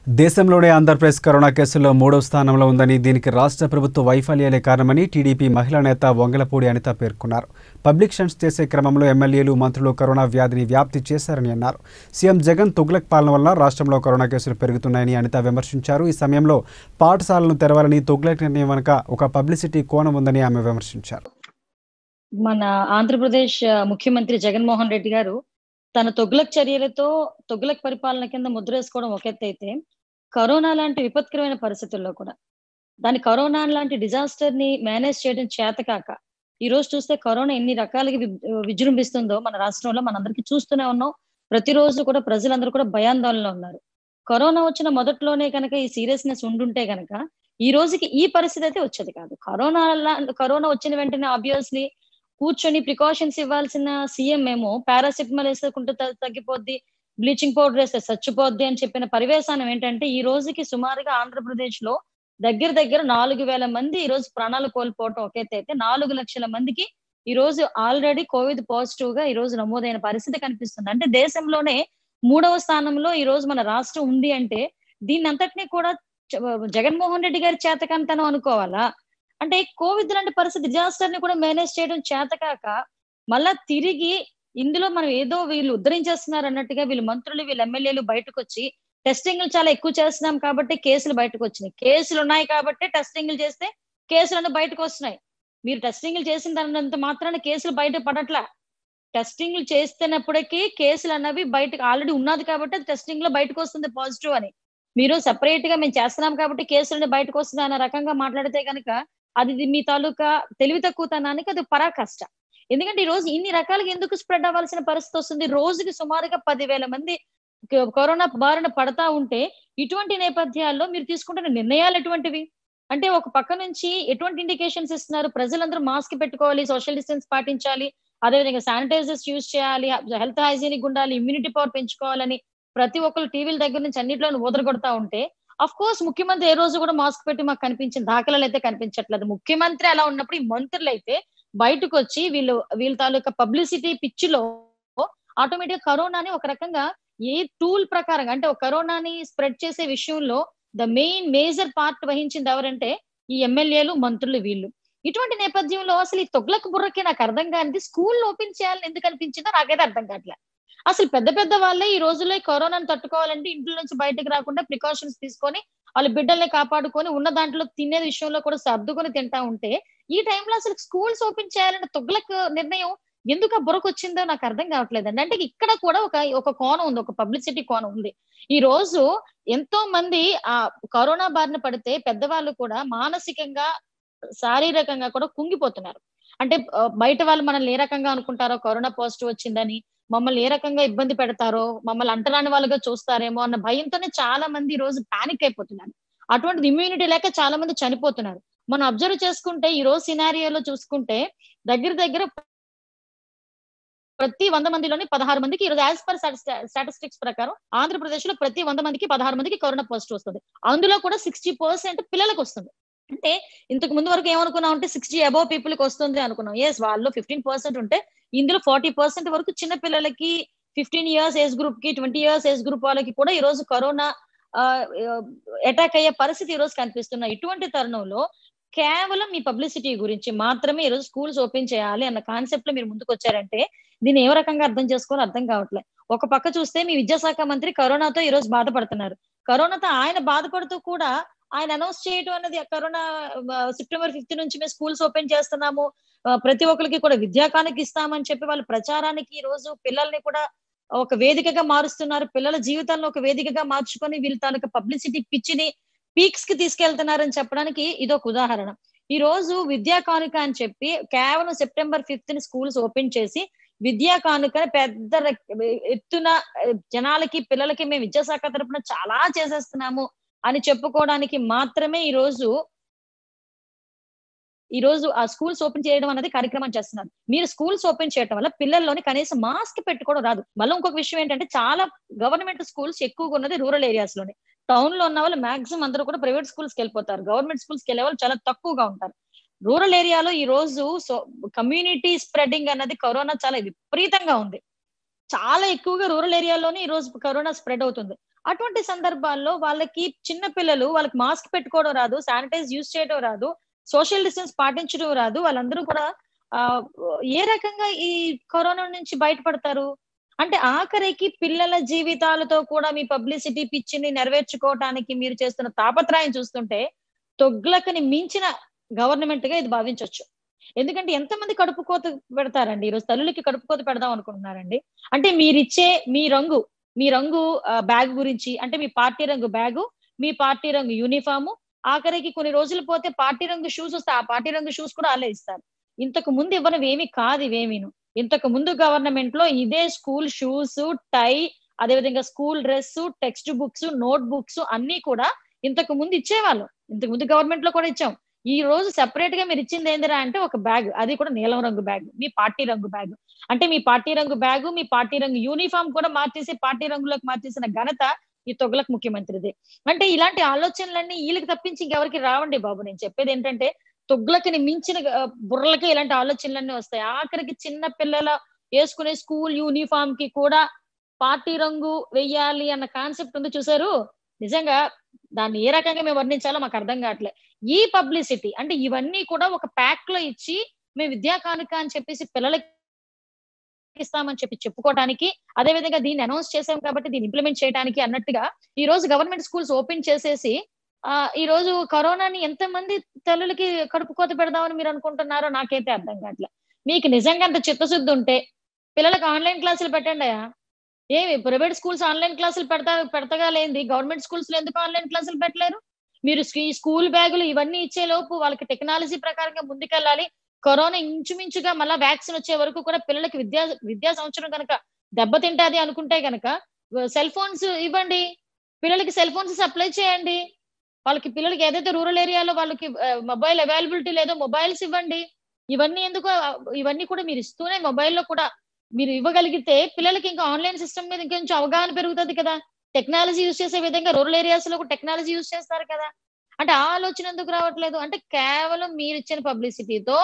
దేశంలోనే ఆంధ్రప్రదేశ్ కరోనా కేసుల్లో మూడో స్థానంలో ఉందని దీనికి రాష్ట్ర ప్రభుత్వ వైఫల్యాలే కారణమని టీడీపీ మహిళా నేత వంగలపూడి అనిత పేర్కొన్నారు పబ్లిక్ షంట్స్ చేసే క్రమంలో ఎమ్మెల్యేలు మంత్రులు కరోనా వ్యాధిని వ్యాప్తి చేశారని అన్నారు సీఎం జగన్ తుగ్లక్ పాలన వల్ల రాష్ట్రంలో కరోనా కేసులు పెరుగుతున్నాయని అనిత విమర్శించారు ఈ సమయంలో పాఠశాలను తెరవాలని తుగ్లక్ నిర్ణయం వెనుక ఒక పబ్లిసిటీ కోణం ఉందని ఆమె విమర్శించారు మన ఆంధ్రప్రదేశ్ ఆ, ముఖ్యమంత్రి జగన్మోహన్ రెడ్డి గారు తన తొగ్లక్ చర్యలతో తొగ్లక్ పరిపాలన కింద ముద్రేసుకోవడం ఒక ఎత్తు అయితే కరోనా లాంటి విపత్కరమైన పరిస్థితుల్లో కూడా దాని కరోనా లాంటి డిజాస్టర్ ని మేనేజ్ చేయడం చేతకాక ఈ రోజు చూస్తే కరోనా ఎన్ని రకాలుగా వి- విజృంభిస్తుందో మన రాష్ట్రంలో మనందరికీ చూస్తూనే ఉన్నాం ప్రతిరోజు కూడా ప్రజలందరూ కూడా భయాందోళనలో ఉన్నారు కరోనా వచ్చిన మొదట్లోనే కనుక ఈ సీరియస్నెస్ ఉండుంటే కనుక ఈ రోజుకి ఈ పరిస్థితి అయితే వచ్చేది కాదు కరోనా లా- కరోనా వచ్చిన వెంటనే ఆబ్వియస్లీ కూర్చొని ప్రికాషన్స్ ఇవ్వాల్సిన సీఎం ఏమో పారాసిటమాల్ వేసుకుంటే త- తగ్గిపోద్ది బ్లీచింగ్ పౌడర్ వేస్తే చచ్చిపోద్ది అని చెప్పిన పరివేశానం ఏంటంటే ఈ రోజుకి సుమారుగా ఆంధ్రప్రదేశ్ లో దగ్గర దగ్గర నాలుగు వేల మంది ఈ రోజు ప్రాణాలు కోల్పోవటం ఒకేతే అయితే నాలుగు లక్షల మందికి ఈ రోజు ఆల్రెడీ కోవిడ్ పాజిటివ్ గా ఈ రోజు నమోదైన పరిస్థితి కనిపిస్తుంది అంటే దేశంలోనే మూడవ స్థానంలో ఈ రోజు మన రాష్ట్రం ఉంది అంటే దీన్ని అంతటినీ కూడా చ- జగన్మోహన్ రెడ్డి గారి చేతకంతనం అనుకోవాలా అంటే కోవిడ్ లాంటి పరిస్థితి డిజాస్టర్ ని కూడా మేనేజ్ చేయడం చేతకాక మళ్ళా తిరిగి ఇందులో మనం ఏదో వీళ్ళు ఉద్ధరించేస్తున్నారు అన్నట్టుగా వీళ్ళు మంత్రులు వీళ్ళు ఎమ్మెల్యేలు బయటకు వచ్చి టెస్టింగ్లు చాలా ఎక్కువ చేస్తున్నాం కాబట్టి కేసులు బయటకు వచ్చినాయి కేసులు ఉన్నాయి కాబట్టి టెస్టింగ్లు చేస్తే కేసులు అన్నీ బయటకు వస్తున్నాయి మీరు టెస్టింగ్లు చేసిన దానంత మాత్రాన కేసులు బయట పడట్లా టెస్టింగ్లు చేస్తున్నప్పటికీ కేసులు అన్నవి బయటకు ఆల్రెడీ ఉన్నది కాబట్టి అది టెస్టింగ్ లో బయటకు వస్తుంది పాజిటివ్ అని మీరు సెపరేట్ గా మేము చేస్తున్నాం కాబట్టి కేసులు బయటకు వస్తుంది అన్న రకంగా మాట్లాడితే కనుక అది ఇది మీ తాలూకా తెలివి తక్కువతనానికి అది పరాకష్ట ఎందుకంటే ఈ రోజు ఇన్ని రకాలుగా ఎందుకు స్ప్రెడ్ అవ్వాల్సిన పరిస్థితి వస్తుంది రోజుకి సుమారుగా పదివేల మంది క- కరోనా బారిన పడతా ఉంటే ఇటువంటి నేపథ్యాల్లో మీరు తీసుకుంటున్న నిర్ణయాలు ఎటువంటివి అంటే ఒక పక్క నుంచి ఎటువంటి ఇండికేషన్స్ ఇస్తున్నారు ప్రజలందరూ మాస్క్ పెట్టుకోవాలి సోషల్ డిస్టెన్స్ పాటించాలి అదేవిధంగా శానిటైజర్స్ యూజ్ చేయాలి హెల్త్ హైజీనిక్ ఉండాలి ఇమ్యూనిటీ పవర్ పెంచుకోవాలని ప్రతి ఒక్కరు టీవీల దగ్గర నుంచి అన్నిట్లోనూ ఊదరగొడతా ఉంటే అఫ్ కోర్స్ ముఖ్యమంత్రి ఏ రోజు కూడా మాస్క్ పెట్టి మాకు కనిపించిన దాఖలాలు అయితే కనిపించట్లేదు ముఖ్యమంత్రి అలా ఉన్నప్పుడు ఈ మంత్రులు అయితే బయటకు వచ్చి వీళ్ళు వీళ్ళ తాలూకా పబ్లిసిటీ పిచ్చిలో ఆటోమేటిక్ కరోనాని ఒక రకంగా ఏ టూల్ ప్రకారం అంటే ఒక కరోనాని స్ప్రెడ్ చేసే విషయంలో ద మెయిన్ మేజర్ పార్ట్ వహించింది ఎవరంటే ఈ ఎమ్మెల్యేలు మంత్రులు వీళ్ళు ఇటువంటి నేపథ్యంలో అసలు ఈ తొగ్లక్ బుర్రకి నాకు అర్థం కానిది స్కూల్ ఓపెన్ చేయాలని ఎందుకు అనిపించిందో నాకైతే అర్థం కావట్లే అసలు పెద్ద పెద్ద వాళ్ళే ఈ రోజుల్లో ఈ కరోనాను తట్టుకోవాలంటే ఇంట్లో నుంచి బయటకు రాకుండా ప్రికాషన్స్ తీసుకొని వాళ్ళ బిడ్డల్ని కాపాడుకొని ఉన్న దాంట్లో తినే విషయంలో కూడా సర్దుకొని తింటా ఉంటే ఈ టైంలో అసలు స్కూల్స్ ఓపెన్ చేయాలన్న తొగ్లక్ నిర్ణయం ఎందుకు ఆ బుర్రకు వచ్చిందో నాకు అర్థం కావట్లేదండి అంటే ఇక్కడ కూడా ఒక ఒక కోణం ఉంది ఒక పబ్లిసిటీ కోణం ఉంది ఈ రోజు ఎంతో మంది ఆ కరోనా బారిన పడితే పెద్దవాళ్ళు కూడా మానసికంగా శారీరకంగా కూడా కుంగిపోతున్నారు అంటే ఆ, బయట వాళ్ళు మనల్ని ఏ రకంగా అనుకుంటారో కరోనా పాజిటివ్ వచ్చిందని మమ్మల్ని ఏ రకంగా ఇబ్బంది పెడతారో మమ్మల్ని అంటరాని వాళ్ళుగా చూస్తారేమో అన్న భయంతోనే చాలా మంది ఈ రోజు పానిక్ అయిపోతున్నారు అటువంటిది ఇమ్యూనిటీ లేక చాలా మంది చనిపోతున్నారు మనం అబ్జర్వ్ చేసుకుంటే ఈ రోజు సినారియోలో చూసుకుంటే దగ్గర దగ్గర ప్రతి వంద మందిలోని పదహారు మందికి ఈరోజు యాజ్ పర్ స్టాటిస్టిక్స్ ప్రకారం ఆంధ్రప్రదేశ్ లో ప్రతి వంద మందికి పదహారు మందికి కరోనా పాజిటివ్ వస్తుంది అందులో కూడా సిక్స్టీ పర్సెంట్ పిల్లలకు వస్తుంది అంటే ఇంతకు ముందు వరకు ఏమనుకున్నాం అంటే సిక్స్టీ అబౌవ్ పీపుల్ కి వస్తుంది అనుకున్నాం ఎస్ వాళ్ళు ఫిఫ్టీన్ పర్సెంట్ ఉంటే ఇందులో ఫార్టీ పర్సెంట్ వరకు చిన్న పిల్లలకి ఫిఫ్టీన్ ఇయర్స్ ఏజ్ గ్రూప్ కి ట్వంటీ ఇయర్స్ ఏజ్ గ్రూప్ వాళ్ళకి కూడా ఈ రోజు కరోనా అటాక్ అయ్యే పరిస్థితి ఈ రోజు కనిపిస్తున్న ఇటువంటి తరుణంలో కేవలం మీ పబ్లిసిటీ గురించి మాత్రమే ఈ రోజు స్కూల్స్ ఓపెన్ చేయాలి అన్న కాన్సెప్ట్ లో మీరు ముందుకు వచ్చారంటే దీన్ని ఏ రకంగా అర్థం చేసుకోవాలో అర్థం కావట్లేదు ఒక పక్క చూస్తే మీ విద్యాశాఖ మంత్రి కరోనాతో ఈ రోజు బాధపడుతున్నారు కరోనాతో ఆయన బాధపడుతూ కూడా ఆయన అనౌన్స్ చేయడం అన్నది కరోనా సెప్టెంబర్ ఫిఫ్త్ నుంచి మేము స్కూల్స్ ఓపెన్ చేస్తున్నాము ఆ, ప్రతి ఒక్కరికి కూడా విద్యాకానికి ఇస్తామని చెప్పి వాళ్ళు ప్రచారానికి ఈ రోజు పిల్లల్ని కూడా ఒక వేదికగా మారుస్తున్నారు పిల్లల జీవితాలను ఒక వేదికగా మార్చుకొని వీళ్ళ తాలూకా పబ్లిసిటీ పిచ్చిని పీక్స్ కి తీసుకెళ్తున్నారని చెప్పడానికి ఇది ఒక ఉదాహరణ ఈ రోజు విద్యా కానుక అని చెప్పి కేవలం సెప్టెంబర్ ఫిఫ్త్ ని స్కూల్స్ ఓపెన్ చేసి విద్యా కానుక పెద్ద రెక్- ఎత్తున ఆ, జనాలకి పిల్లలకి మేము విద్యాశాఖ తరపున చాలా చేసేస్తున్నాము అని చెప్పుకోవడానికి మాత్రమే ఈ రోజు ఈ రోజు ఆ స్కూల్స్ ఓపెన్ చేయడం అనేది కార్యక్రమం చేస్తున్నారు మీరు స్కూల్స్ ఓపెన్ చేయడం వల్ల పిల్లల్లోని కనీసం మాస్క్ పెట్టుకోవడం రాదు మళ్ళీ ఇంకొక విషయం ఏంటంటే చాలా గవర్నమెంట్ స్కూల్స్ ఎక్కువగా ఉన్నది రూరల్ ఏరియాస్ లోనే టౌన్ లో ఉన్న వాళ్ళు మాక్సిమం అందరూ కూడా ప్రైవేట్ స్కూల్స్ కి వెళ్ళిపోతారు గవర్నమెంట్ స్కూల్స్ కి వెళ్ళే వాళ్ళు చాలా తక్కువగా ఉంటారు రూరల్ ఏరియాలో ఈ రోజు సో కమ్యూనిటీ స్ప్రెడింగ్ అన్నది కరోనా చాలా విపరీతంగా ఉంది చాలా ఎక్కువగా రూరల్ ఏరియాలోనే ఈ రోజు కరోనా స్ప్రెడ్ అవుతుంది అటువంటి సందర్భాల్లో వాళ్ళకి చిన్న పిల్లలు వాళ్ళకి మాస్క్ పెట్టుకోవడం రాదు శానిటైజ్ యూజ్ చేయడం రాదు సోషల్ డిస్టెన్స్ పాటించడం రాదు వాళ్ళందరూ కూడా ఆ ఏ రకంగా ఈ కరోనా నుంచి బయటపడతారు అంటే ఆఖరికి పిల్లల జీవితాలతో కూడా మీ పబ్లిసిటీ పిచ్చిని నెరవేర్చుకోవటానికి మీరు చేస్తున్న తాపత్రయం చూస్తుంటే తొగ్లకని మించిన గవర్నమెంట్ గా ఇది భావించవచ్చు ఎందుకంటే ఎంతమంది కడుపు కోత పెడతారండి ఈరోజు తల్లులకి కడుపు కోత పెడదాం అనుకుంటున్నారండి అంటే మీరిచ్చే మీ రంగు మీ రంగు బ్యాగ్ గురించి అంటే మీ పార్టీ రంగు బ్యాగు మీ పార్టీ రంగు యూనిఫాము ఆఖరికి కొన్ని రోజులు పోతే పార్టీ రంగు షూస్ వస్తే ఆ పార్టీ రంగు షూస్ కూడా వాళ్ళే ఇస్తారు ఇంతకు ముందు ఇవ్వనివి ఏమి కాదు ఇవేమీను ఇంతకు ముందు గవర్నమెంట్ లో ఇదే స్కూల్ షూస్ టై అదేవిధంగా school dress text books note books అన్ని కూడా ఇంతకు ముందు ఇచ్చేవాళ్ళు ఇంతకు ముందు గవర్నమెంట్ లో కూడా ఇచ్చాం ఈ రోజు సెపరేట్ గా మీరు ఇచ్చింది ఏందిరా అంటే ఒక బ్యాగ్ అది కూడా నీలం రంగు బ్యాగ్ మీ పార్టీ రంగు బ్యాగ్ అంటే మీ పార్టీ రంగు బ్యాగ్ మీ పార్టీ రంగు యూనిఫామ్ కూడా మార్చేసి పార్టీ రంగులోకి మార్చేసిన ఘనత ఈ తొగలకు ముఖ్యమంత్రిది అంటే ఇలాంటి ఆలోచనలన్నీ వీళ్ళకి తప్పించి ఇంకెవరికి రావండి బాబు నేను చెప్పేది ఏంటంటే తొగ్లకి మించిన బుర్రలకి ఇలాంటి ఆలోచనలన్నీ వస్తాయి ఆఖరికి చిన్న పిల్లల వేసుకునే స్కూల్ యూనిఫామ్ కి కూడా పార్టీ రంగు వెయ్యాలి అన్న కాన్సెప్ట్ ఉంది చూసారు నిజంగా దాన్ని ఏ రకంగా మేము వర్ణించాలో మాకు అర్థం కావట్లే ఈ పబ్లిసిటీ అంటే ఇవన్నీ కూడా ఒక ప్యాక్ లో ఇచ్చి మేము విద్యా కానుక అని చెప్పేసి పిల్లలకి ఇస్తామని చెప్పి చెప్పుకోవడానికి అదే విధంగా దీన్ని అనౌన్స్ చేసాం కాబట్టి దీన్ని ఇంప్లిమెంట్ చేయడానికి అన్నట్టుగా ఈ రోజు గవర్నమెంట్ స్కూల్స్ ఓపెన్ చేసేసి ఆ ఈ రోజు కరోనాని ఎంత మంది తల్లులకి కడుపు కోత పెడదామని మీరు అనుకుంటున్నారో నాకైతే అర్థం కావట్లే మీకు నిజంగా అంత చిత్తశుద్ధి ఉంటే పిల్లలకు ఆన్లైన్ క్లాసులు పెట్టండి అయ్యా ఏమి ప్రైవేట్ స్కూల్స్ ఆన్లైన్ క్లాసులు పెడతా పెడతగా లేంది గవర్నమెంట్ స్కూల్స్ లో ఎందుకు ఆన్లైన్ క్లాసులు పెట్టలేరు మీరు స్కూల్ బ్యాగులు ఇవన్నీ ఇచ్చే లోపు వాళ్ళకి టెక్నాలజీ ప్రకారంగా ముందుకెళ్ళాలి కరోనా ఇంచుమించుగా మళ్ళీ వ్యాక్సిన్ వచ్చే వరకు కూడా పిల్లలకి విద్యా విద్యా సంవత్సరం కనుక దెబ్బతింటాది అనుకుంటే కనుక సెల్ ఫోన్స్ ఇవ్వండి పిల్లలకి సెల్ ఫోన్స్ సప్లై చేయండి వాళ్ళకి పిల్లలకి ఏదైతే రూరల్ ఏరియాలో వాళ్ళకి మొబైల్ అవైలబిలిటీ లేదో మొబైల్స్ ఇవ్వండి ఇవన్నీ ఎందుకు ఇవన్నీ కూడా మీరు ఇస్తూనే మొబైల్లో కూడా మీరు ఇవ్వగలిగితే పిల్లలకి ఇంకా ఆన్లైన్ సిస్టమ్ మీద ఇంకొంచెం అవగాహన పెరుగుతుంది కదా టెక్నాలజీ యూజ్ చేసే విధంగా రూరల్ ఏరియాస్ లో టెక్నాలజీ యూజ్ చేస్తారు కదా అంటే ఆ ఆలోచన ఎందుకు రావట్లేదు అంటే కేవలం మీరు ఇచ్చిన పబ్లిసిటీతో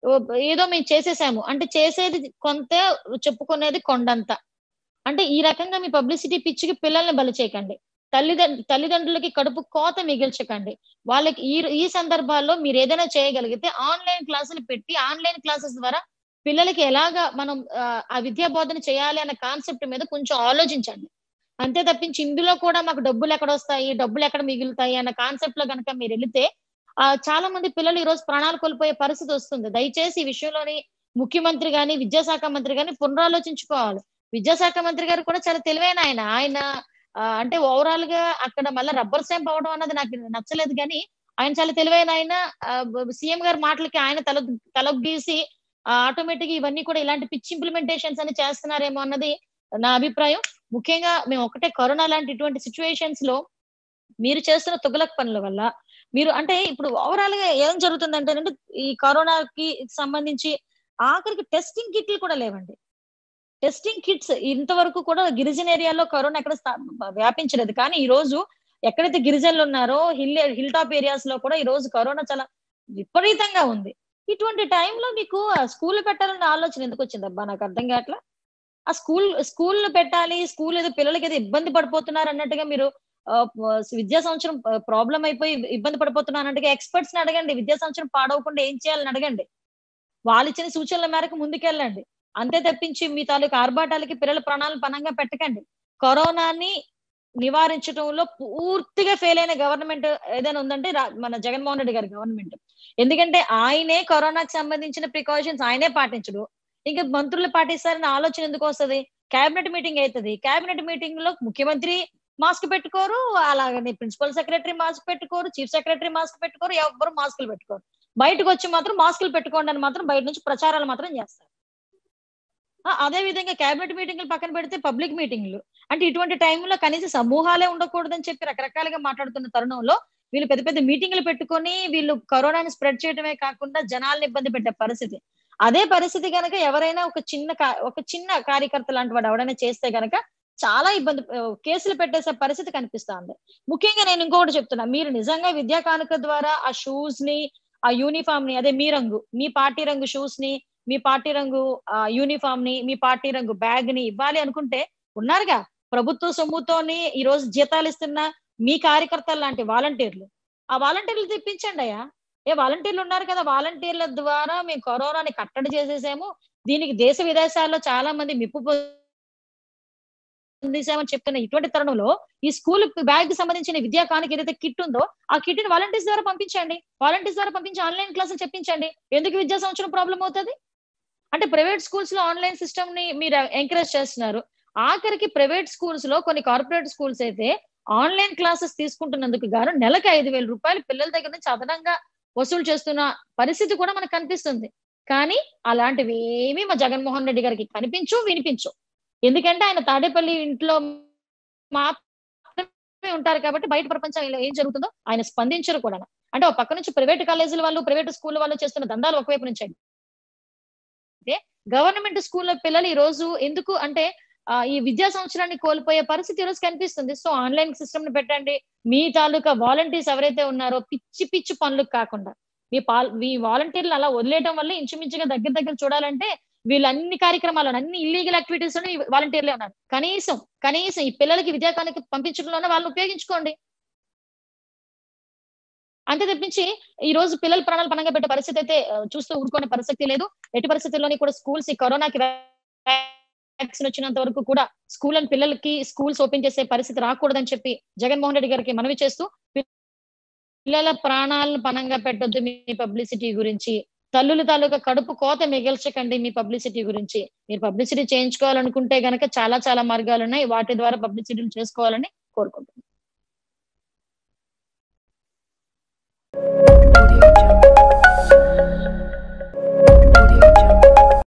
ఏదో మేము చేసేసాము అంటే చేసేది కొంత చెప్పుకునేది కొండంత అంటే ఈ రకంగా మీ పబ్లిసిటీ పిచ్చికి పిల్లల్ని బలి చేయకండి తల్లిదండ్రు తల్లిదండ్రులకి కడుపు కోత మిగిల్చకండి వాళ్ళకి ఈ ఈ సందర్భాల్లో మీరు ఏదైనా చేయగలిగితే ఆన్లైన్ క్లాసులు పెట్టి ఆన్లైన్ క్లాసెస్ ద్వారా పిల్లలకి ఎలాగా మనం ఆ విద్యా బోధన చేయాలి అన్న కాన్సెప్ట్ మీద కొంచెం ఆలోచించండి అంతే తప్పించి ఇందులో కూడా మాకు డబ్బులు ఎక్కడ వస్తాయి డబ్బులు ఎక్కడ మిగులుతాయి అన్న కాన్సెప్ట్ లో కనుక మీరు వెళితే ఆ చాలా మంది పిల్లలు ఈ రోజు ప్రాణాలు కోల్పోయే పరిస్థితి వస్తుంది దయచేసి ఈ విషయంలోని ముఖ్యమంత్రి గాని విద్యాశాఖ మంత్రి గాని పునరాలోచించుకోవాలి విద్యాశాఖ మంత్రి గారు కూడా చాలా తెలివైన ఆయన ఆయన అంటే ఓవరాల్ గా అక్కడ మళ్ళీ రబ్బర్ స్టాంప్ అవడం అన్నది నాకు నచ్చలేదు కానీ ఆయన చాలా తెలివైన ఆయన సీఎం గారి మాటలకి ఆయన తల తలొగ్గీసి ఆటోమేటిక్ ఇవన్నీ కూడా ఇలాంటి పిచ్ ఇంప్లిమెంటేషన్స్ అని చేస్తున్నారేమో అన్నది నా అభిప్రాయం ముఖ్యంగా మేము ఒకటే కరోనా లాంటి ఇటువంటి సిచ్యువేషన్స్ లో మీరు చేస్తున్న తుగలక్ పనుల వల్ల మీరు అంటే ఇప్పుడు ఓవరాల్ గా ఏం జరుగుతుందంటే అంటే ఈ కరోనాకి సంబంధించి ఆఖరికి టెస్టింగ్ కిట్లు కూడా లేవండి టెస్టింగ్ కిట్స్ ఇంతవరకు కూడా గిరిజన ఏరియాలో కరోనా ఎక్కడ వ్యాపించలేదు కానీ ఈ రోజు ఎక్కడైతే గిరిజనులు ఉన్నారో హిల్ హిల్ టాప్ ఏరియాస్ లో కూడా ఈ రోజు కరోనా చాలా విపరీతంగా ఉంది ఇటువంటి టైంలో మీకు స్కూల్ పెట్టాలన్న ఆలోచన ఎందుకు వచ్చింది అబ్బా నాకు అర్థం కావట్లా ఆ స్కూల్ స్కూల్ పెట్టాలి స్కూల్ ఏదో పిల్లలకి ఏదో ఇబ్బంది పడిపోతున్నారు అన్నట్టుగా మీరు విద్యా సంవత్సరం ప్రాబ్లం అయిపోయి ఇబ్బంది పడిపోతున్నారు అన్నట్టుగా ఎక్స్పర్ట్స్ ని అడగండి విద్యా సంవత్సరం పాడవకుండా ఏం చేయాలని అడగండి వాళ్ళు ఇచ్చిన సూచనల మేరకు ముందుకెళ్ళండి అంతే తప్పించి మీ తాలూకు ఆర్భాటాలకి పిల్లల ప్రాణాలను పనంగా పెట్టకండి కరోనాని నివారించడంలో పూర్తిగా ఫెయిల్ అయిన గవర్నమెంట్ ఏదైనా ఉందంటే మన జగన్మోహన్ రెడ్డి గారి గవర్నమెంట్ ఎందుకంటే ఆయనే కరోనాకి సంబంధించిన ప్రికాషన్స్ ఆయనే పాటించడు ఇంకా మంత్రులు పాటిస్తారని ఆలోచన ఎందుకు వస్తుంది కేబినెట్ మీటింగ్ అవుతుంది కేబినెట్ మీటింగ్ లో ముఖ్యమంత్రి మాస్క్ పెట్టుకోరు అలాగని ప్రిన్సిపల్ సెక్రటరీ మాస్క్ పెట్టుకోరు చీఫ్ సెక్రటరీ మాస్క్ పెట్టుకోరు ఎవ్వరు మాస్కులు పెట్టుకోరు బయటకు వచ్చి మాత్రం మాస్కులు పెట్టుకోండి అని మాత్రం బయట నుంచి ప్రచారాలు మాత్రం చేస్తారు అదే విధంగా కేబినెట్ మీటింగ్లు పక్కన పెడితే పబ్లిక్ మీటింగ్లు అంటే ఇటువంటి టైంలో కనీసం సమూహాలే ఉండకూడదని చెప్పి రకరకాలుగా మాట్లాడుతున్న తరుణంలో వీళ్ళు పెద్ద పెద్ద మీటింగ్లు పెట్టుకొని వీళ్ళు కరోనాని స్ప్రెడ్ చేయడమే కాకుండా జనాల్ని ఇబ్బంది పెట్టే పరిస్థితి అదే పరిస్థితి కనుక ఎవరైనా ఒక చిన్న ఒక చిన్న కార్యకర్త లాంటి వాడు ఎవరైనా చేస్తే గనక చాలా ఇబ్బంది కేసులు పెట్టేసే పరిస్థితి కనిపిస్తుంది ముఖ్యంగా నేను ఇంకొకటి చెప్తున్నా మీరు నిజంగా విద్యా కానుక ద్వారా ఆ షూస్ ని ఆ యూనిఫామ్ ని అదే మీ రంగు మీ పార్టీ రంగు షూస్ ని మీ పార్టీ రంగు యూనిఫామ్ ని మీ పార్టీ రంగు బ్యాగ్ ని ఇవ్వాలి అనుకుంటే ఉన్నారుగా ప్రభుత్వ సొమ్ముతోని ఈ రోజు జీతాలు ఇస్తున్న మీ కార్యకర్తలు లాంటి వాలంటీర్లు ఆ వాలంటీర్లు తెప్పించండి అయ్యా ఏ వాలంటీర్లు ఉన్నారు కదా వాలంటీర్ల ద్వారా మేము కరోనాని కట్టడి చేసేసాము దీనికి దేశ విదేశాల్లో చాలా మంది మిప్పు పొందేసామని చెప్తున్న ఇటువంటి తరుణంలో ఈ స్కూల్ బ్యాగ్ కి సంబంధించిన విద్యా కానికి ఏదైతే కిట్ ఉందో ఆ కిట్ ని వాలంటీర్స్ ద్వారా పంపించండి వాలంటీర్స్ ద్వారా పంపించి ఆన్లైన్ క్లాసులు చెప్పించండి ఎందుకు విద్యా సంవత్సరం ప్రాబ్లం అవుతుంది అంటే ప్రైవేట్ స్కూల్స్ లో ఆన్లైన్ సిస్టమ్ ని మీరు ఎంకరేజ్ చేస్తున్నారు ఆఖరికి ప్రైవేట్ స్కూల్స్ లో కొన్ని కార్పొరేట్ స్కూల్స్ అయితే ఆన్లైన్ క్లాసెస్ తీసుకుంటున్నందుకు గాను నెలకి ఐదు వేల రూపాయలు పిల్లల దగ్గర నుంచి అదనంగా వసూలు చేస్తున్న పరిస్థితి కూడా మనకు కనిపిస్తుంది కానీ అలాంటివి ఏమీ మా జగన్మోహన్ రెడ్డి గారికి కనిపించు వినిపించు ఎందుకంటే ఆయన తాడేపల్లి ఇంట్లో మాత్రమే ఉంటారు కాబట్టి బయట ప్రపంచంలో ఏం జరుగుతుందో ఆయన స్పందించరు కూడా అంటే ఒక పక్క నుంచి ప్రైవేట్ కాలేజీల వాళ్ళు ప్రైవేట్ స్కూల్ వాళ్ళు చేస్తున్న దందాలు ఒకవైపు నుంచి అయితే గవర్నమెంట్ స్కూల్లో పిల్లలు ఈ రోజు ఎందుకు అంటే ఈ విద్యా సంవత్సరాన్ని కోల్పోయే పరిస్థితి ఈ రోజు కనిపిస్తుంది సో ఆన్లైన్ సిస్టమ్ ని పెట్టండి మీ తాలూకా వాలంటీర్స్ ఎవరైతే ఉన్నారో పిచ్చి పిచ్చి పనులకు కాకుండా మీ పాల్ మీ వాలంటీర్లు అలా వదిలేయడం వల్ల ఇంచుమించుగా దగ్గర దగ్గర చూడాలంటే వీళ్ళు అన్ని కార్యక్రమాలు అన్ని ఇల్లీగల్ యాక్టివిటీస్ వాలంటీర్లే ఉన్నారు కనీసం కనీసం ఈ పిల్లలకి విద్యాకానికి పంపించడంలోనే వాళ్ళని ఉపయోగించుకోండి అంతే తప్పించి ఈ రోజు పిల్లల ప్రాణాలు పనంగా పెట్టే పరిస్థితి అయితే చూస్తూ ఊరుకునే పరిస్థితి లేదు ఎట్టి పరిస్థితుల్లోని కూడా స్కూల్స్ ఈ కరోనాకి వ్యాక్సిన్ వచ్చినంత వరకు కూడా స్కూల్ అండ్ పిల్లలకి స్కూల్స్ ఓపెన్ చేసే పరిస్థితి రాకూడదని చెప్పి జగన్మోహన్ రెడ్డి గారికి మనవి చేస్తూ పిల్లల ప్రాణాలను పనంగా పెట్టొద్దు మీ పబ్లిసిటీ గురించి తల్లుల తాలూకా కడుపు కోత మిగల్చకండి మీ పబ్లిసిటీ గురించి మీరు పబ్లిసిటీ చేయించుకోవాలనుకుంటే గనక చాలా చాలా మార్గాలు ఉన్నాయి వాటి ద్వారా పబ్లిసిటీలు చేసుకోవాలని కోరుకుంటున్నాను Audio Jungle.